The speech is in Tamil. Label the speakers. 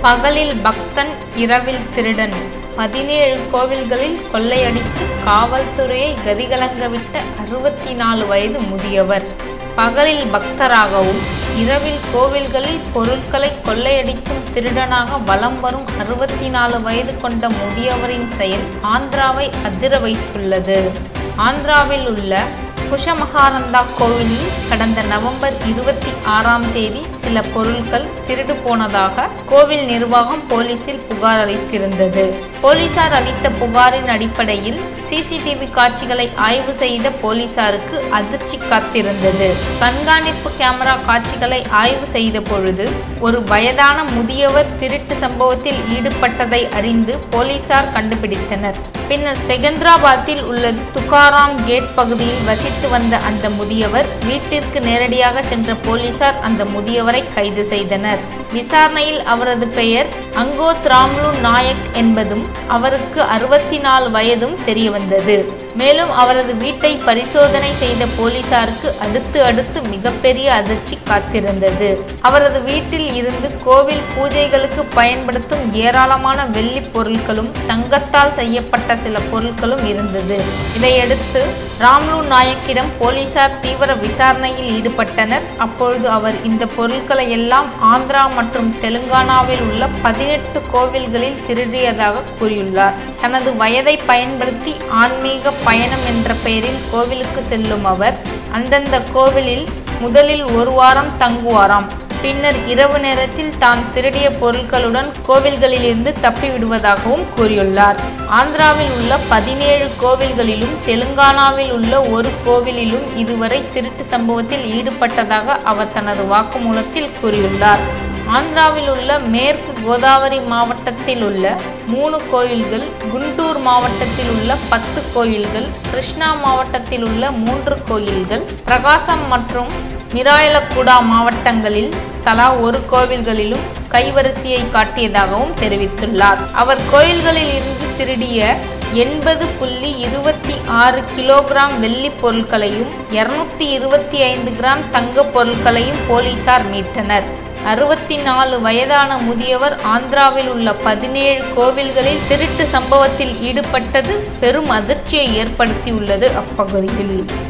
Speaker 1: பகலில் பக்தன் இரவில் திருடன் பதினேழு கோவில்களில் கொள்ளையடித்து காவல்துறையை கதிகலங்கவிட்ட அறுபத்தி நாலு வயது முதியவர் பகலில் பக்தராகவும் இரவில் கோவில்களில் பொருட்களை கொள்ளையடிக்கும் திருடனாக வலம் வரும் அறுபத்தி நாலு வயது கொண்ட முதியவரின் செயல் ஆந்திராவை அதிர வைத்துள்ளது ஆந்திராவில் உள்ள குஷமகானந்தா கோவிலில் கடந்த நவம்பர் இருபத்தி ஆறாம் தேதி சில பொருட்கள் திருடு போனதாக கோவில் நிர்வாகம் போலீசில் புகார் அளித்திருந்தது போலீசார் அளித்த புகாரின் அடிப்படையில் சிசிடிவி காட்சிகளை ஆய்வு செய்த போலீசாருக்கு அதிர்ச்சி காத்திருந்தது கண்காணிப்பு கேமரா காட்சிகளை ஆய்வு செய்த பொழுது ஒரு வயதான முதியவர் திருட்டு சம்பவத்தில் ஈடுபட்டதை அறிந்து போலீசார் கண்டுபிடித்தனர் பின்னர் செகந்திராபாத்தில் உள்ளது துகாராம் கேட் பகுதியில் வசித்து வந்த அந்த முதியவர் வீட்டிற்கு நேரடியாக சென்ற போலீசார் அந்த முதியவரை கைது செய்தனர் விசாரணையில் அவரது பெயர் அங்கோத் ராம்லு நாயக் என்பதும் அவருக்கு அறுபத்தி நாலு வயதும் தெரியவந்தது மேலும் அவரது வீட்டை பரிசோதனை செய்த போலீசாருக்கு அடுத்து அடுத்து மிகப்பெரிய அதிர்ச்சி காத்திருந்தது அவரது வீட்டில் இருந்து கோவில் பூஜைகளுக்கு பயன்படுத்தும் ஏராளமான வெள்ளி பொருட்களும் தங்கத்தால் செய்யப்பட்ட சில பொருட்களும் இருந்தது இதையடுத்து ராம்லு நாயக்கிடம் போலீசார் தீவிர விசாரணையில் ஈடுபட்டனர் அப்பொழுது அவர் இந்த பொருட்களை எல்லாம் ஆந்திரா மற்றும் தெலுங்கானாவில் உள்ள பதினெட்டு கோவில்களில் திருடியதாக கூறியுள்ளார் தனது வயதை பயன்படுத்தி ஆன்மீக பயணம் என்ற பெயரில் கோவிலுக்கு செல்லும் அவர் அந்தந்த கோவிலில் முதலில் ஒரு வாரம் தங்குவாராம் பின்னர் இரவு நேரத்தில் தான் திருடிய பொருட்களுடன் கோவில்களிலிருந்து தப்பி விடுவதாகவும் கூறியுள்ளார் ஆந்திராவில் உள்ள பதினேழு கோவில்களிலும் தெலுங்கானாவில் உள்ள ஒரு கோவிலிலும் இதுவரை திருட்டு சம்பவத்தில் ஈடுபட்டதாக அவர் தனது வாக்குமூலத்தில் கூறியுள்ளார் ஆந்திராவில் உள்ள மேற்கு கோதாவரி மாவட்டத்தில் உள்ள மூணு கோயில்கள் குண்டூர் மாவட்டத்தில் உள்ள பத்து கோயில்கள் கிருஷ்ணா மாவட்டத்தில் உள்ள மூன்று கோயில்கள் பிரகாசம் மற்றும் மிராயலக்குடா மாவட்டங்களில் தலா ஒரு கோவில்களிலும் கைவரிசையை காட்டியதாகவும் தெரிவித்துள்ளார் அவர் கோயில்களில் இருந்து திருடிய எண்பது புள்ளி இருபத்தி ஆறு கிலோகிராம் வெள்ளி பொருட்களையும் இருநூத்தி இருபத்தி ஐந்து கிராம் தங்க பொருட்களையும் போலீசார் மீட்டனர் அறுபத்தி நாலு வயதான முதியவர் ஆந்திராவில் உள்ள பதினேழு கோவில்களில் திருட்டு சம்பவத்தில் ஈடுபட்டது பெரும் அதிர்ச்சியை ஏற்படுத்தியுள்ளது அப்பகுதியில்